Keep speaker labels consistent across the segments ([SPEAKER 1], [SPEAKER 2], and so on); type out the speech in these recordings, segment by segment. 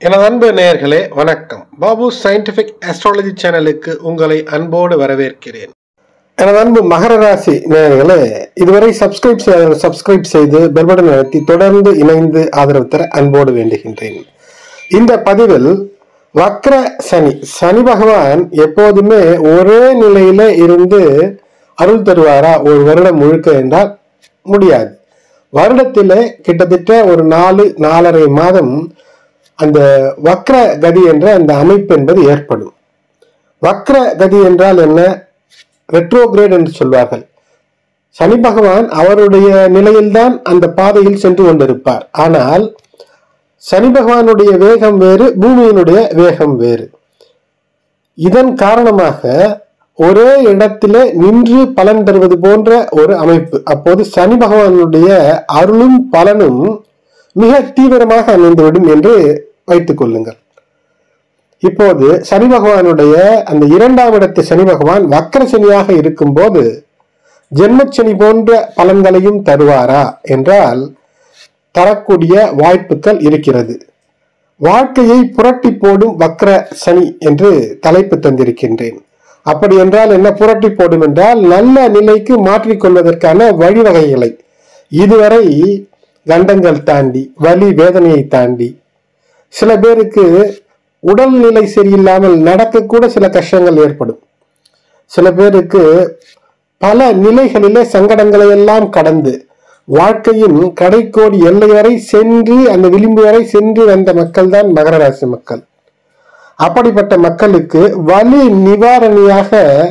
[SPEAKER 1] எனது அன்பு நேயர்களே வணக்கம் பாபு சயின்டிபிக் அஸ்ட்ராலஜி சேனலுக்கு உங்களை அன்போடு வரவேற்கிறேன் எனது அன்பு மகர ராசி நேயர்களே இதுவரை சப்ஸ்கிரைப் செய்ய சப்ஸ்கிரைப் செய்து பெல் பட்டன் அழுத்தி தொடர்ந்து இணைந்து ஆதரவு தர அன்போடு வேண்டுகின்றேன் இந்த பதிவில் வக்ர சனி சனி பகவான் எப்போதுமே ஒரே நிலையில இருந்து அருள் தருவாரா ஒரு வருடம் முழுக்க என்றால் முடியாது வருடத்திலே கிட்டத்தட்ட ஒரு நாலு நாலரை மாதம் அந்த வக்ர கதி என்ற அந்த அமைப்பு என்பது ஏற்படும் வக்ர கதி என்றால் என்ன ரெட்ரோகிரேட் என்று சொல்வார்கள் சனி பகவான் அவருடைய நிலையில்தான் அந்த பாதையில் சென்று கொண்டிருப்பார் ஆனால் சனி பகவானுடைய வேகம் வேறு பூமியினுடைய வேகம் வேறு இதன் காரணமாக ஒரே இடத்திலே நின்று பலன் தருவது போன்ற ஒரு அமைப்பு அப்போது சனி பகவானுடைய அருளும் பலனும் மிக தீவிரமாக அமைந்துவிடும் என்று வைத்துக் கொள்ளுங்கள் இப்போது சனி பகவானுடைய அந்த இரண்டாம் இடத்து சனி பகவான் வக்கர சனியாக இருக்கும்போது ஜென்மச்சனி போன்ற பலன்களையும் தருவாரா என்றால் தரக்கூடிய வாய்ப்புகள் இருக்கிறது வாழ்க்கையை புரட்டி போடும் வக்ர சனி என்று தலைப்பு தந்திருக்கின்றேன் அப்படி என்றால் என்ன புரட்டி போடும் என்றால் நல்ல நிலைக்கு மாற்றிக்கொள்வதற்கான வழிவகைகளை இதுவரை கண்டங்கள் தாண்டி வலி வேதனையை தாண்டி சில பேருக்கு உடல்நிலை சரியில்லாமல் நடக்கக்கூட சில கஷ்டங்கள் ஏற்படும் சில பேருக்கு பல நிலைகளிலே சங்கடங்களை எல்லாம் கடந்து வாழ்க்கையின் கடைக்கோடி எல்லை வரை சென்று அந்த விளிம்பு வரை சென்று வந்த மக்கள் தான் மகர ராசி மக்கள் அப்படிப்பட்ட மக்களுக்கு வலி நிவாரணியாக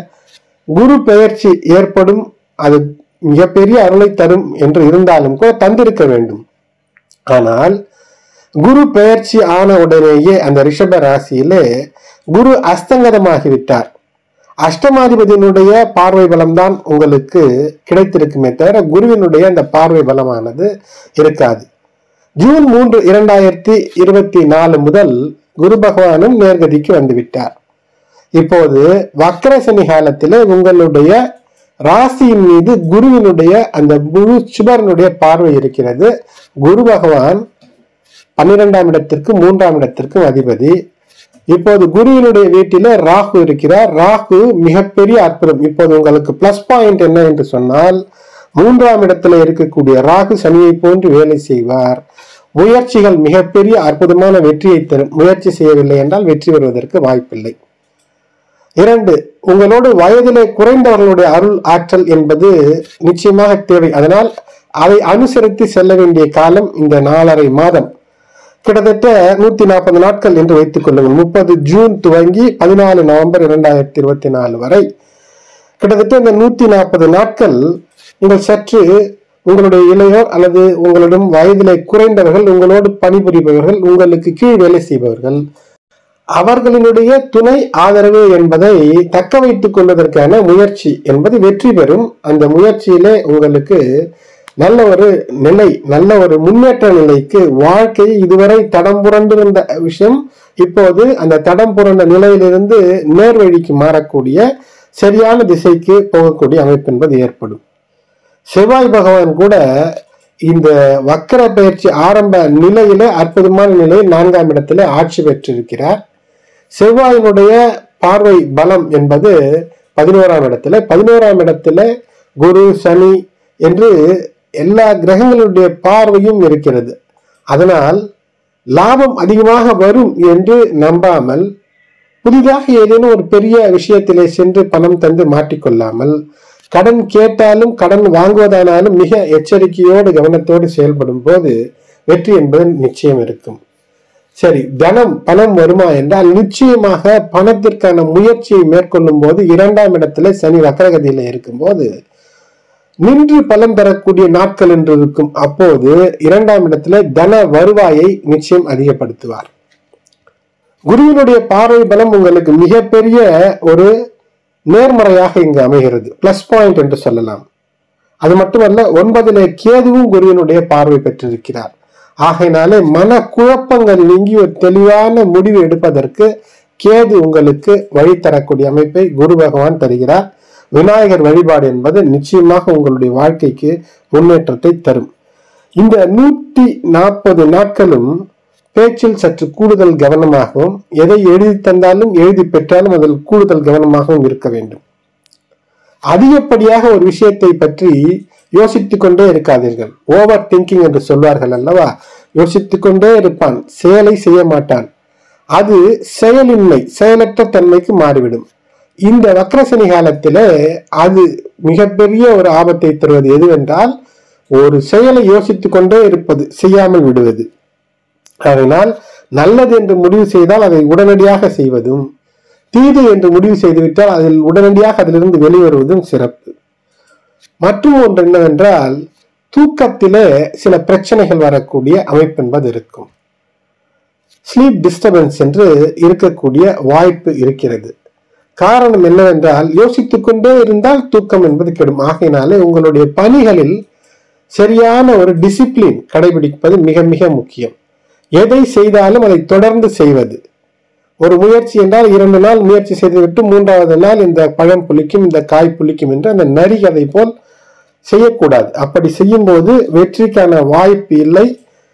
[SPEAKER 1] குரு பெயர்ச்சி ஏற்படும் அது மிகப்பெரிய அருளை தரும் என்று இருந்தாலும் கூட தந்திருக்க வேண்டும் ஆனால் குரு பெயர்ச்சி ஆன உடனேயே அந்த ரிஷப ராசியிலே குரு அஸ்தங்கதமாகிவிட்டார் அஷ்டமாதிபதியினுடைய பார்வை பலம்தான் உங்களுக்கு கிடைத்திருக்குமே தவிர குருவினுடைய அந்த பார்வை பலமானது இருக்காது ஜூன் மூன்று இரண்டாயிரத்தி இருபத்தி நாலு முதல் குரு பகவானும் நேர்கதிக்கு வந்துவிட்டார் இப்போது வக்கரசனி காலத்திலே உங்களுடைய ராசியின் மீது குருவினுடைய அந்த குரு சுபரனுடைய பார்வை இருக்கிறது குரு பகவான் பன்னிரெண்டாம் இடத்திற்கு மூன்றாம் இடத்திற்கும் அதிபதி இப்போது குருவினுடைய வீட்டில ராகு இருக்கிறார் ராகு மிகப்பெரிய அற்புதம் இப்போது உங்களுக்கு பிளஸ் பாயிண்ட் என்ன என்று சொன்னால் மூன்றாம் இடத்துல இருக்கக்கூடிய ராகு சனியை போன்று வேலை செய்வார் முயற்சிகள் மிகப்பெரிய அற்புதமான வெற்றியை தரும் முயற்சி செய்யவில்லை என்றால் வெற்றி பெறுவதற்கு வாய்ப்பில்லை இரண்டு உங்களோடு வயதிலே குறைந்தவர்களுடைய அருள் ஆற்றல் என்பது நிச்சயமாக தேவை அதனால் அதை அனுசரித்து செல்ல வேண்டிய காலம் இந்த நாலரை மாதம் கிட்டத்தட்ட நூத்தி நாற்பது நாட்கள் என்று வைத்துக் கொள்ளுங்கள் முப்பது ஜூன் துவங்கி பதினாலு நவம்பர் இரண்டாயிரத்தி இருபத்தி நாலு வரை கிட்டத்தட்ட இந்த நூத்தி நாற்பது நாட்கள் நீங்கள் சற்று உங்களுடைய இளையோர் அல்லது உங்களிடம் வயதிலே குறைந்தவர்கள் உங்களோடு பணிபுரிபவர்கள் உங்களுக்கு கீழ் வேலை செய்பவர்கள் அவர்களினுடைய துணை ஆதரவு என்பதை தக்க வைத்துக் கொள்வதற்கான முயற்சி என்பது வெற்றி பெறும் அந்த முயற்சியிலே உங்களுக்கு நல்ல ஒரு நிலை நல்ல ஒரு முன்னேற்ற நிலைக்கு வாழ்க்கை இதுவரை தடம் புரண்டிருந்த விஷயம் இப்போது அந்த தடம் புரண்ட நிலையிலிருந்து நேர்வழிக்கு மாறக்கூடிய சரியான திசைக்கு போகக்கூடிய அமைப்பு என்பது ஏற்படும் செவ்வாய் பகவான் கூட இந்த வக்கர பயிற்சி ஆரம்ப நிலையில அற்புதமான நிலை நான்காம் இடத்துல ஆட்சி பெற்றிருக்கிறார் செவ்வாயினுடைய பார்வை பலம் என்பது பதினோராம் இடத்துல பதினோராம் இடத்துல குரு சனி என்று எல்லா கிரகங்களுடைய பார்வையும் இருக்கிறது அதனால் லாபம் அதிகமாக வரும் என்று நம்பாமல் புதிதாக ஏதேனும் ஒரு பெரிய விஷயத்திலே சென்று பணம் தந்து மாட்டிக்கொள்ளாமல் கடன் கேட்டாலும் கடன் வாங்குவதானாலும் மிக எச்சரிக்கையோடு கவனத்தோடு செயல்படும் போது வெற்றி என்பது நிச்சயம் இருக்கும் சரி தனம் பணம் வருமா என்றால் நிச்சயமாக பணத்திற்கான முயற்சியை மேற்கொள்ளும் போது இரண்டாம் இடத்துல சனி வக்கரகதியில இருக்கும்போது நின்று பலன் தரக்கூடிய நாட்கள் என்று இருக்கும் அப்போது இரண்டாம் இடத்துல தன வருவாயை நிச்சயம் அதிகப்படுத்துவார் குருவினுடைய பார்வை பலம் உங்களுக்கு மிகப்பெரிய ஒரு நேர்மறையாக இங்கு அமைகிறது பிளஸ் பாயிண்ட் என்று சொல்லலாம் அது மட்டுமல்ல ஒன்பதிலே கேதுவும் குருவினுடைய பார்வை பெற்றிருக்கிறார் ஆகையினாலே மன குழப்பங்கள் நீங்கி ஒரு தெளிவான முடிவு எடுப்பதற்கு கேது உங்களுக்கு வழி தரக்கூடிய அமைப்பை குரு பகவான் தருகிறார் விநாயகர் வழிபாடு என்பது நிச்சயமாக உங்களுடைய வாழ்க்கைக்கு முன்னேற்றத்தை தரும் இந்த நூத்தி நாற்பது நாட்களும் பேச்சில் சற்று கூடுதல் கவனமாகவும் எதை எழுதி தந்தாலும் எழுதி பெற்றாலும் அதில் கூடுதல் கவனமாகவும் இருக்க வேண்டும் அதிகப்படியாக ஒரு விஷயத்தை பற்றி யோசித்துக் கொண்டே இருக்காதீர்கள் ஓவர் திங்கிங் என்று சொல்வார்கள் அல்லவா யோசித்துக் கொண்டே இருப்பான் செயலை செய்ய மாட்டான் அது செயலின்மை செயலற்ற தன்மைக்கு மாறிவிடும் இந்த வக்ரசனி காலத்திலே அது மிகப்பெரிய ஒரு ஆபத்தை தருவது எதுவென்றால் ஒரு செயலை யோசித்துக் கொண்டே இருப்பது செய்யாமல் விடுவது அதனால் நல்லது என்று முடிவு செய்தால் அதை உடனடியாக செய்வதும் தீது என்று முடிவு செய்துவிட்டால் அதில் உடனடியாக அதிலிருந்து வெளிவருவதும் சிறப்பு மற்றும் ஒன்று என்னவென்றால் தூக்கத்திலே சில பிரச்சனைகள் வரக்கூடிய அமைப்பு என்பது இருக்கும் ஸ்லீப் டிஸ்டர்பன்ஸ் என்று இருக்கக்கூடிய வாய்ப்பு இருக்கிறது காரணம் என்னவென்றால் யோசித்துக் கொண்டே இருந்தால் தூக்கம் என்பது கெடும் ஆகையினாலே உங்களுடைய பணிகளில் சரியான ஒரு டிசிப்ளின் கடைபிடிப்பது மிக மிக முக்கியம் எதை செய்தாலும் அதை தொடர்ந்து செய்வது ஒரு முயற்சி என்றால் இரண்டு நாள் முயற்சி செய்துவிட்டு மூன்றாவது நாள் இந்த பழம் புளிக்கும் இந்த காய் புளிக்கும் என்று அந்த நரி கதை போல் செய்யக்கூடாது அப்படி செய்யும் போது வெற்றிக்கான வாய்ப்பு இல்லை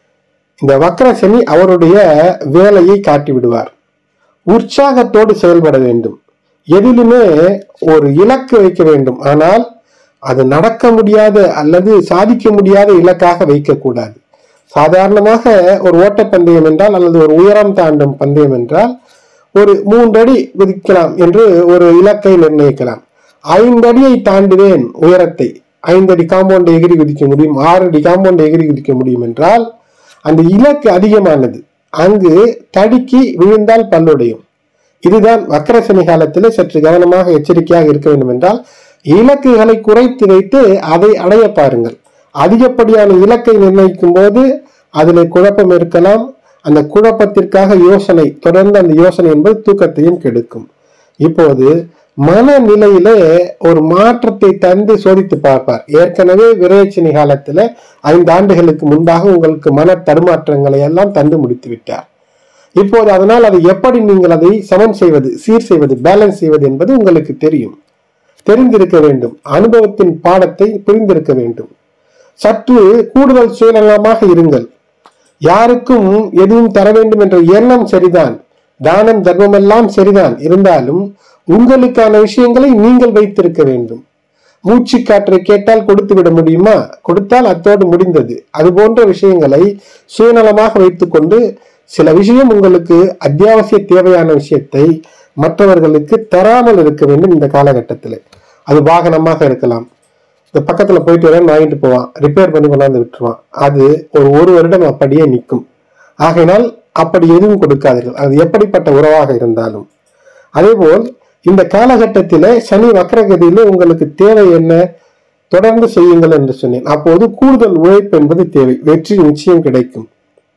[SPEAKER 1] இந்த வக்ரசனி அவருடைய வேலையை காட்டி விடுவார் உற்சாகத்தோடு செயல்பட வேண்டும் எதிலுமே ஒரு இலக்கு வைக்க வேண்டும் ஆனால் அது நடக்க முடியாத அல்லது சாதிக்க முடியாத இலக்காக வைக்கக்கூடாது சாதாரணமாக ஒரு ஓட்டப்பந்தயம் என்றால் அல்லது ஒரு உயரம் தாண்டும் பந்தயம் என்றால் ஒரு மூன்றடி குதிக்கலாம் என்று ஒரு இலக்கை நிர்ணயிக்கலாம் ஐந்தடியை தாண்டுவேன் உயரத்தை ஐந்தடி காம்பவுண்டை எகிரி குதிக்க முடியும் ஆறு அடி காம்பவுண்டை எகிரி குதிக்க முடியும் என்றால் அந்த இலக்கு அதிகமானது அங்கு தடுக்கி விழுந்தால் பல்லுடையும் இதுதான் வக்கரசனி காலத்தில் சற்று கவனமாக எச்சரிக்கையாக இருக்க வேண்டும் என்றால் இலக்குகளை குறைத்து வைத்து அதை அடைய பாருங்கள் அதிகப்படியான இலக்கை நிர்ணயிக்கும் போது அதில் குழப்பம் இருக்கலாம் அந்த குழப்பத்திற்காக யோசனை தொடர்ந்து அந்த யோசனை என்பது தூக்கத்தையும் கெடுக்கும் இப்போது மனநிலையிலே ஒரு மாற்றத்தை தந்து சோதித்து பார்ப்பார் ஏற்கனவே விரைச்சனி காலத்துல ஐந்து ஆண்டுகளுக்கு முன்பாக உங்களுக்கு மன தடுமாற்றங்களை எல்லாம் தந்து முடித்து விட்டார் இப்போது அதனால் அதை எப்படி நீங்கள் அதை சமன் செய்வது சீர் செய்வது பேலன்ஸ் செய்வது என்பது உங்களுக்கு தெரியும் தெரிந்திருக்க வேண்டும் அனுபவத்தின் பாடத்தை புரிந்திருக்க வேண்டும் சற்று கூடுதல் சுயநலமாக இருங்கள் யாருக்கும் எதுவும் தர வேண்டும் என்ற எண்ணம் சரிதான் தானம் தர்மம் எல்லாம் சரிதான் இருந்தாலும் உங்களுக்கான விஷயங்களை நீங்கள் வைத்திருக்க வேண்டும் மூச்சு காற்றை கேட்டால் கொடுத்து விட முடியுமா கொடுத்தால் அத்தோடு முடிந்தது அது போன்ற விஷயங்களை சுயநலமாக வைத்துக்கொண்டு சில விஷயம் உங்களுக்கு அத்தியாவசிய தேவையான விஷயத்தை மற்றவர்களுக்கு தராமல் இருக்க வேண்டும் இந்த காலகட்டத்தில் அது வாகனமாக இருக்கலாம் இந்த பக்கத்துல போயிட்டு வரேன் வாங்கிட்டு போவான் ரிப்பேர் பண்ணி கொண்டாந்து விட்டுருவான் அது ஒரு ஒரு வருடம் அப்படியே நிற்கும் ஆகையினால் அப்படி எதுவும் கொடுக்காதீர்கள் அது எப்படிப்பட்ட உறவாக இருந்தாலும் அதேபோல் இந்த காலகட்டத்தில சனி வக்கரகதியில உங்களுக்கு தேவை என்ன தொடர்ந்து செய்யுங்கள் என்று சொன்னேன் அப்போது கூடுதல் உழைப்பு என்பது தேவை வெற்றி நிச்சயம் கிடைக்கும்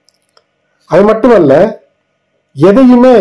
[SPEAKER 1] அது மட்டுமல்ல எதையுமே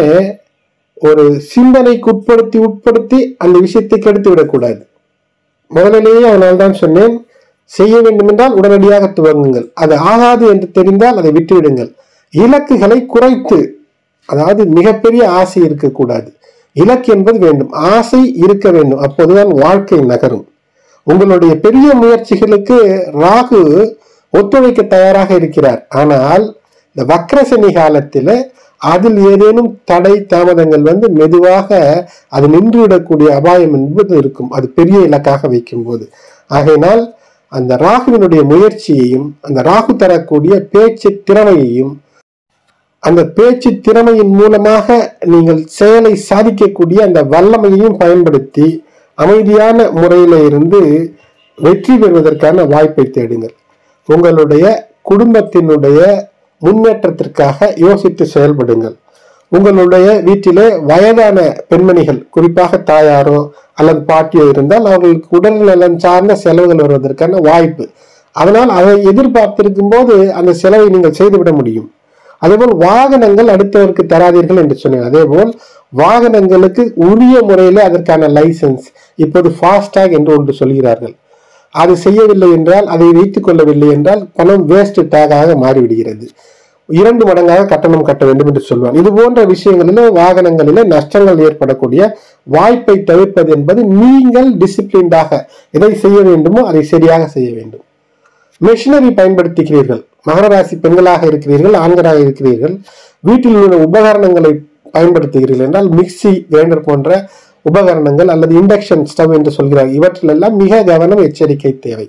[SPEAKER 1] ஒரு சிந்தனைக்கு உட்படுத்தி உட்படுத்தி அந்த விஷயத்தை கெடுத்து விடக்கூடாது முதலிலேயே அதனால்தான் சொன்னேன் செய்ய வேண்டும் என்றால் உடனடியாக துவங்குங்கள் அது ஆகாது என்று தெரிந்தால் அதை விட்டுவிடுங்கள் இலக்குகளை குறைத்து அதாவது மிகப்பெரிய ஆசை இருக்கக்கூடாது இலக்கு என்பது வேண்டும் ஆசை இருக்க வேண்டும் அப்போதுதான் வாழ்க்கை நகரும் உங்களுடைய பெரிய முயற்சிகளுக்கு ராகு ஒத்துழைக்க தயாராக இருக்கிறார் ஆனால் இந்த வக்ரசனி காலத்தில் அதில் ஏதேனும் தடை தாமதங்கள் வந்து மெதுவாக அது நின்றுவிடக்கூடிய அபாயம் என்பது இருக்கும் அது பெரிய இலக்காக வைக்கும் போது ஆகையினால் அந்த ராகுவினுடைய முயற்சியையும் அந்த ராகு தரக்கூடிய பேச்சு திறமையையும் அந்த பேச்சு திறமையின் மூலமாக நீங்கள் செயலை சாதிக்கக்கூடிய அந்த வல்லமையையும் பயன்படுத்தி அமைதியான முறையில இருந்து வெற்றி பெறுவதற்கான வாய்ப்பை தேடுங்கள் உங்களுடைய குடும்பத்தினுடைய முன்னேற்றத்திற்காக யோசித்து செயல்படுங்கள் உங்களுடைய வீட்டிலே வயதான பெண்மணிகள் குறிப்பாக தாயாரோ அல்லது பாட்டியோ இருந்தால் அவர்களுக்கு உடல் நலம் சார்ந்த செலவுகள் வருவதற்கான வாய்ப்பு அதனால் அதை எதிர்பார்த்திருக்கும் போது அந்த செலவை நீங்கள் செய்துவிட முடியும் அதேபோல் வாகனங்கள் அடுத்தவருக்கு தராதீர்கள் என்று சொன்னேன் அதேபோல் வாகனங்களுக்கு உரிய முறையில் அதற்கான லைசன்ஸ் இப்போது ஃபாஸ்டாக் என்று ஒன்று சொல்கிறார்கள் அது செய்யவில்லை என்றால் அதை வைத்துக் கொள்ளவில்லை என்றால் பணம் வேஸ்ட் டேகாக மாறிவிடுகிறது இரண்டு மடங்காக கட்டணம் கட்ட வேண்டும் என்று சொல்வான் இது போன்ற விஷயங்களில வாகனங்களில நஷ்டங்கள் ஏற்படக்கூடிய வாய்ப்பை தவிர்ப்பது என்பது நீங்கள் டிசிப்ளின்டாக எதை செய்ய வேண்டுமோ அதை சரியாக செய்ய வேண்டும் மெஷினரி பயன்படுத்துகிறீர்கள் மகர ராசி பெண்களாக இருக்கிறீர்கள் ஆண்களாக இருக்கிறீர்கள் வீட்டில் உள்ள உபகரணங்களை பயன்படுத்துகிறீர்கள் என்றால் மிக்ஸி கிரைண்டர் போன்ற உபகரணங்கள் அல்லது இண்டக்ஷன் ஸ்டவ் என்று சொல்கிறார் இவற்றிலெல்லாம் மிக கவனம் எச்சரிக்கை தேவை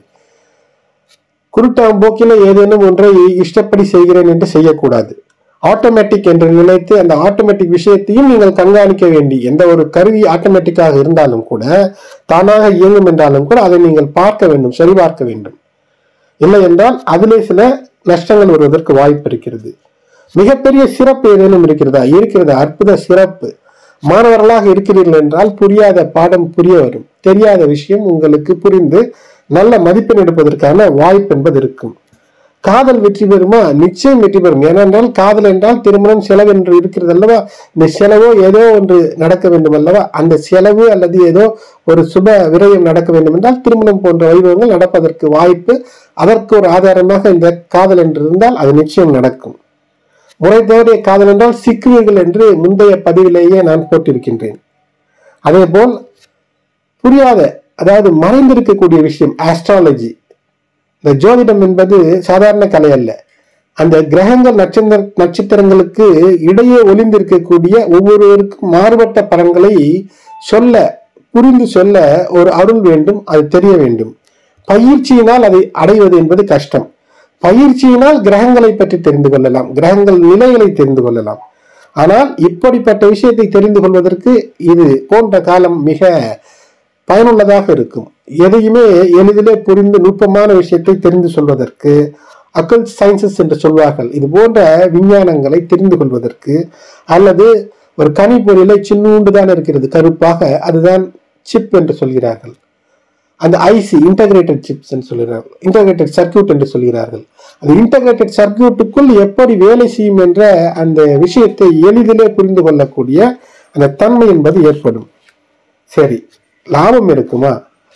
[SPEAKER 1] குருட்டாம்போக்கில ஏதேனும் ஒன்றை இஷ்டப்படி செய்கிறேன் என்று செய்யக்கூடாது ஆட்டோமேட்டிக் என்று நினைத்து அந்த ஆட்டோமேட்டிக் விஷயத்தையும் நீங்கள் கண்காணிக்க வேண்டி எந்த ஒரு கருவி ஆட்டோமேட்டிக்காக இருந்தாலும் கூட தானாக இயங்கும் என்றாலும் கூட அதை நீங்கள் பார்க்க வேண்டும் சரிபார்க்க வேண்டும் இல்லை என்றால் அதிலே சில நஷ்டங்கள் வருவதற்கு வாய்ப்பு இருக்கிறது மிகப்பெரிய சிறப்பு ஏதேனும் இருக்கிறதா இருக்கிறது அற்புத சிறப்பு மாணவர்களாக இருக்கிறீர்கள் என்றால் புரியாத பாடம் புரிய வரும் தெரியாத விஷயம் உங்களுக்கு புரிந்து நல்ல மதிப்பெண் எடுப்பதற்கான வாய்ப்பு என்பது இருக்கும் காதல் வெற்றி பெறுமா நிச்சயம் வெற்றி பெறும் ஏனென்றால் காதல் என்றால் திருமணம் செலவு என்று இருக்கிறது அல்லவா இந்த செலவோ ஏதோ ஒன்று நடக்க வேண்டும் அல்லவா அந்த செலவு அல்லது ஏதோ ஒரு சுப விரயம் நடக்க வேண்டும் என்றால் திருமணம் போன்ற வைபவங்கள் நடப்பதற்கு வாய்ப்பு அதற்கு ஒரு ஆதாரமாக இந்த காதல் என்று இருந்தால் அது நிச்சயம் நடக்கும் முறை தவறிய காதல் என்றால் சிக்குவீர்கள் என்று முந்தைய பதிவிலேயே நான் போட்டிருக்கின்றேன் அதே போல் புரியாத அதாவது மறைந்திருக்கக்கூடிய விஷயம் ஆஸ்ட்ராலஜி இந்த ஜோதிடம் என்பது சாதாரண கலை அல்ல அந்த கிரகங்கள் நட்சத்திர நட்சத்திரங்களுக்கு இடையே ஒளிந்திருக்கக்கூடிய ஒவ்வொருவருக்கும் மாறுபட்ட பலன்களை சொல்ல புரிந்து சொல்ல ஒரு அருள் வேண்டும் அது தெரிய வேண்டும் பயிற்சியினால் அதை அடைவது என்பது கஷ்டம் பயிற்சியினால் கிரகங்களை பற்றி தெரிந்து கொள்ளலாம் கிரகங்கள் நிலைகளை தெரிந்து கொள்ளலாம் ஆனால் இப்படிப்பட்ட விஷயத்தை தெரிந்து கொள்வதற்கு இது போன்ற காலம் மிக பயனுள்ளதாக இருக்கும் எதையுமே எளிதிலே புரிந்து நுட்பமான விஷயத்தை தெரிந்து சொல்வதற்கு அக்கல் சயின்சஸ் என்று சொல்வார்கள் இது போன்ற விஞ்ஞானங்களை தெரிந்து கொள்வதற்கு அல்லது ஒரு கனிப்பொருளை சின்னூண்டு தான் இருக்கிறது கருப்பாக அதுதான் சிப் என்று சொல்கிறார்கள் அந்த ஐசி இன்டகிரேட்டட் சிப்ஸ் என்று சொல்கிறார்கள் இன்டகிரேட்டட் சர்க்கியூட் என்று சொல்கிறார்கள் அந்த இன்டகிரேட்டட் சர்க்கியூட்டுக்குள் எப்படி வேலை செய்யும் என்ற அந்த விஷயத்தை எளிதிலே புரிந்து கொள்ளக்கூடிய அந்த தன்மை என்பது ஏற்படும் சரி லாபம் இருக்குமா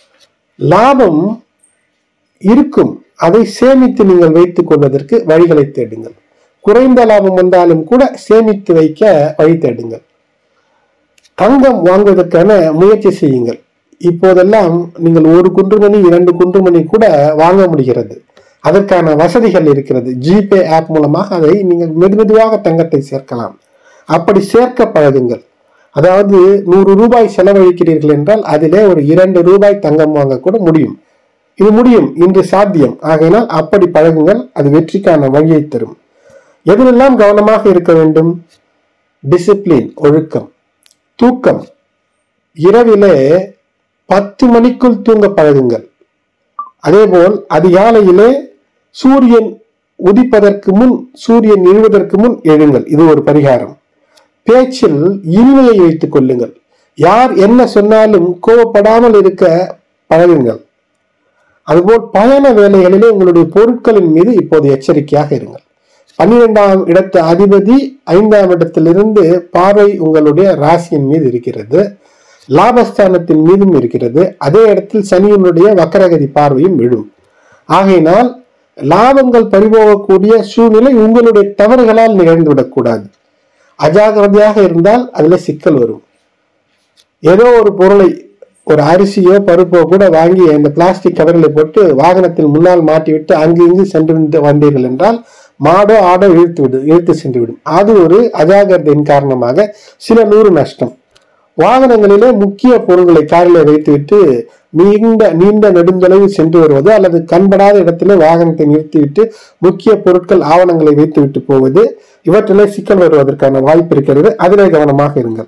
[SPEAKER 1] லாபம் இருக்கும் அதை சேமித்து நீங்கள் வைத்துக் கொள்வதற்கு வழிகளை தேடுங்கள் குறைந்த லாபம் வந்தாலும் கூட சேமித்து வைக்க வழி தேடுங்கள் தங்கம் வாங்குவதற்கான முயற்சி செய்யுங்கள் இப்போதெல்லாம் நீங்கள் ஒரு குன்றுமணி இரண்டு குன்றுமணி கூட வாங்க முடிகிறது அதற்கான வசதிகள் இருக்கிறது ஜிபே ஆப் மூலமாக அதை நீங்கள் மெதுமெதுவாக தங்கத்தை சேர்க்கலாம் அப்படி சேர்க்க பழகுங்கள் அதாவது நூறு ரூபாய் செலவழிக்கிறீர்கள் என்றால் அதிலே ஒரு இரண்டு ரூபாய் தங்கம் வாங்க கூட முடியும் இது முடியும் இன்று சாத்தியம் ஆகையினால் அப்படி பழகுங்கள் அது வெற்றிக்கான வழியை தரும் எதிலெல்லாம் கவனமாக இருக்க வேண்டும் டிசிப்ளின் ஒழுக்கம் தூக்கம் இரவிலே பத்து மணிக்குள் தூங்க பழகுங்கள் அதேபோல் அதிகாலையிலே சூரியன் உதிப்பதற்கு முன் சூரியன் எழுவதற்கு முன் எழுங்கள் இது ஒரு பரிகாரம் பேச்சில் இனிமையை வைத்துக் கொள்ளுங்கள் யார் என்ன சொன்னாலும் கோவப்படாமல் இருக்க பழகுங்கள் அதுபோல் பயண வேலைகளிலே உங்களுடைய பொருட்களின் மீது இப்போது எச்சரிக்கையாக இருங்கள் பன்னிரெண்டாம் இடத்து அதிபதி ஐந்தாம் இடத்திலிருந்து பார்வை உங்களுடைய ராசியின் மீது இருக்கிறது லாபஸ்தானத்தின் மீதும் இருக்கிறது அதே இடத்தில் சனியினுடைய வக்கரகதி பார்வையும் விழும் ஆகையினால் லாபங்கள் பறிபோகக்கூடிய சூழ்நிலை உங்களுடைய தவறுகளால் நிகழ்ந்துவிடக்கூடாது அஜாகிரதையாக இருந்தால் அதுல சிக்கல் வரும் ஏதோ ஒரு பொருளை ஒரு அரிசியோ பருப்போ கூட வாங்கி அந்த பிளாஸ்டிக் கவரில் போட்டு வாகனத்தில் முன்னால் மாட்டிவிட்டு அங்கு இங்கு சென்று வந்து வந்தீர்கள் என்றால் மாடோ ஆடோ இழுத்து விடு இழுத்து சென்று விடும் அது ஒரு அஜாகிரதையின் காரணமாக சில நூறு நஷ்டம் வாகனங்களிலே முக்கிய பொருட்களை காரிலே வைத்துவிட்டு நீண்ட நீண்ட நெடுந்தொலைவு சென்று வருவது அல்லது கண்படாத இடத்திலே வாகனத்தை நிறுத்திவிட்டு முக்கிய பொருட்கள் ஆவணங்களை வைத்துவிட்டு போவது இவற்றிலே சிக்கல் வருவதற்கான வாய்ப்பு இருக்கிறது அதிலே கவனமாக இருங்கள்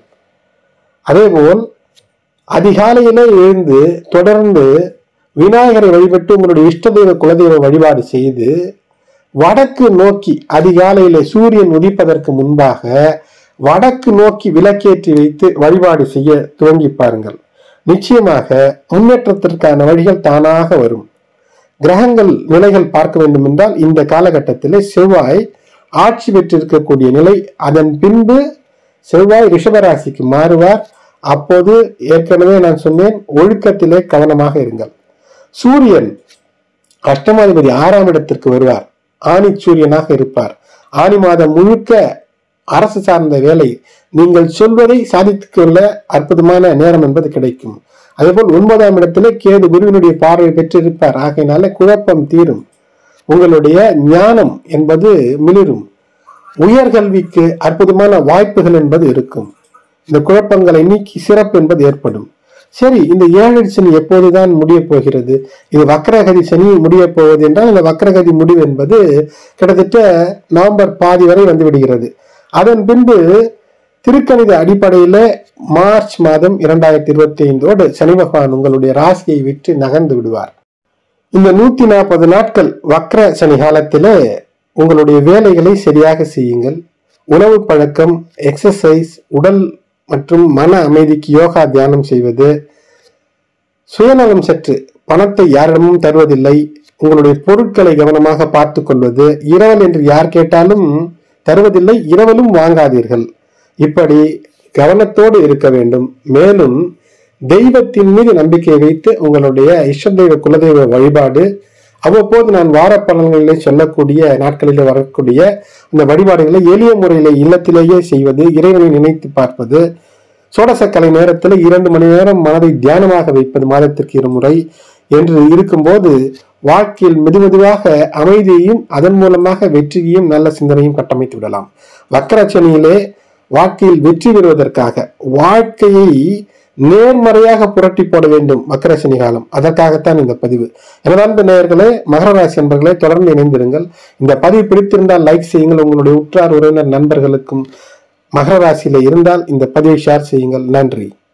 [SPEAKER 1] அதேபோல் அதிகாலையிலே எழுந்து தொடர்ந்து விநாயகரை வழிபட்டு உங்களுடைய இஷ்ட தெய்வ குலதெய்வ வழிபாடு செய்து வடக்கு நோக்கி அதிகாலையிலே சூரியன் உதிப்பதற்கு முன்பாக வடக்கு நோக்கி விளக்கேற்றி வைத்து வழிபாடு செய்ய துவங்கி பாருங்கள் நிச்சயமாக முன்னேற்றத்திற்கான வழிகள் தானாக வரும் கிரகங்கள் நிலைகள் பார்க்க வேண்டும் என்றால் இந்த காலகட்டத்திலே செவ்வாய் ஆட்சி பெற்றிருக்கக்கூடிய நிலை அதன் பின்பு செவ்வாய் ரிஷபராசிக்கு மாறுவார் அப்போது ஏற்கனவே நான் சொன்னேன் ஒழுக்கத்திலே கவனமாக இருங்கள் சூரியன் அஷ்டமாதிபதி ஆறாம் இடத்திற்கு வருவார் ஆணி சூரியனாக இருப்பார் ஆணி மாதம் முழுக்க அரசு சார்ந்த வேலை நீங்கள் சொல்வதை சாதித்துக் கொள்ள அற்புதமான நேரம் என்பது கிடைக்கும் அதேபோல் ஒன்பதாம் இடத்திலே கேது குருவினுடைய பார்வை பெற்றிருப்பார் ஆகையினால குழப்பம் தீரும் உங்களுடைய ஞானம் என்பது மிளிரும் உயர்கல்விக்கு அற்புதமான வாய்ப்புகள் என்பது இருக்கும் இந்த குழப்பங்களை நீக்கி சிறப்பு என்பது ஏற்படும் சரி இந்த ஏழரை சனி எப்போதுதான் முடிய போகிறது இது வக்ரகதி சனி முடிய போவது என்றால் இந்த வக்ரகதி முடிவு என்பது கிட்டத்தட்ட நவம்பர் பாதி வரை வந்து விடுகிறது அதன் பின்பு திருக்கணித அடிப்படையில மார்ச் மாதம் இரண்டாயிரத்தி இருபத்தி ஐந்தோடு சனி பகவான் உங்களுடைய ராசியை விட்டு நகர்ந்து விடுவார் இந்த நூத்தி நாற்பது நாட்கள் வக்ர சனி காலத்திலே உங்களுடைய வேலைகளை சரியாக செய்யுங்கள் உணவு பழக்கம் எக்ஸசைஸ் உடல் மற்றும் மன அமைதிக்கு யோகா தியானம் செய்வது சுயநலம் சற்று பணத்தை யாரிடமும் தருவதில்லை உங்களுடைய பொருட்களை கவனமாக பார்த்து கொள்வது இரவல் என்று யார் கேட்டாலும் தருவதில்லை இரவலும் வாங்காதீர்கள் இப்படி கவனத்தோடு இருக்க வேண்டும் மேலும் தெய்வத்தின் மீது நம்பிக்கை வைத்து உங்களுடைய இஷ்ட தெய்வ குலதெய்வ வழிபாடு அவ்வப்போது நான் வார பலன்களிலே சொல்லக்கூடிய நாட்களிலே வரக்கூடிய இந்த வழிபாடுகளை எளிய முறையிலே இல்லத்திலேயே செய்வது இறைவனை நினைத்து பார்ப்பது சோடசக்கலை நேரத்தில் இரண்டு மணி நேரம் மனதை தியானமாக வைப்பது மாதத்திற்கு இருமுறை என்று இருக்கும்போது வாழ்க்கையில் மெதுமெதுவாக அமைதியையும் அதன் மூலமாக வெற்றியையும் நல்ல சிந்தனையும் கட்டமைத்து விடலாம் வக்கரச்சனியிலே வாழ்க்கையில் வெற்றி பெறுவதற்காக வாழ்க்கையை நேர்மறையாக புரட்டி போட வேண்டும் வக்கரசனி காலம் அதற்காகத்தான் இந்த பதிவு எனது நேயர்களே மகர ராசி நண்பர்களே தொடர்ந்து இணைந்திருங்கள் இந்த பதிவு பிடித்திருந்தால் லைக் செய்யுங்கள் உங்களுடைய உற்றார் உறவினர் நண்பர்களுக்கும் மகர ராசியில இருந்தால் இந்த பதிவை ஷேர் செய்யுங்கள் நன்றி